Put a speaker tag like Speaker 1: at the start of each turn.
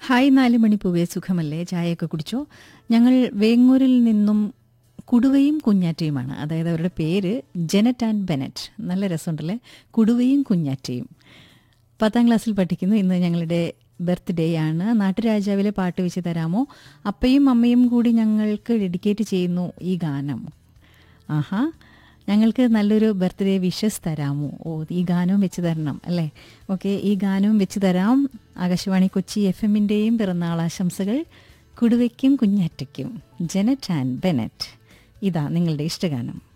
Speaker 1: hi നാല് മണിപ്പൂവേ സുഖമല്ലേ ചായയൊക്കെ കുടിച്ചോ ഞങ്ങൾ വേങ്ങൂരിൽ നിന്നും കുടുവയും കുഞ്ഞാറ്റയുമാണ് അതായത് അവരുടെ പേര് ജെനറ്റ് ആൻഡ് ബെനറ്റ് നല്ല രസമുണ്ടല്ലേ കുടുവയും കുഞ്ഞാറ്റയും പത്താം ക്ലാസ്സിൽ പഠിക്കുന്നു ഇന്ന് ഞങ്ങളുടെ ബർത്ത്ഡേ ആണ് നാട്ടുരാജാവിലെ പാട്ട് വെച്ച് തരാമോ അപ്പയും അമ്മയും കൂടി ഞങ്ങൾക്ക് ഡെഡിക്കേറ്റ് ചെയ്യുന്നു ഈ ഗാനം ആഹാ ഞങ്ങൾക്ക് നല്ലൊരു ബർത്ത്ഡേ വിഷസ് തരാമോ ഓ ഈ ഗാനവും വെച്ച് തരണം അല്ലേ ഓക്കെ ഈ ഗാനവും വെച്ച് തരാം ആകാശവാണി കൊച്ചി എഫ് എമ്മിൻ്റെയും പിറന്നാൾ ആശംസകൾ കുടുവയ്ക്കും കുഞ്ഞാറ്റയ്ക്കും ജെനറ്റ് ആൻഡ് ബെനറ്റ് ഇതാ നിങ്ങളുടെ ഇഷ്ടഗാനം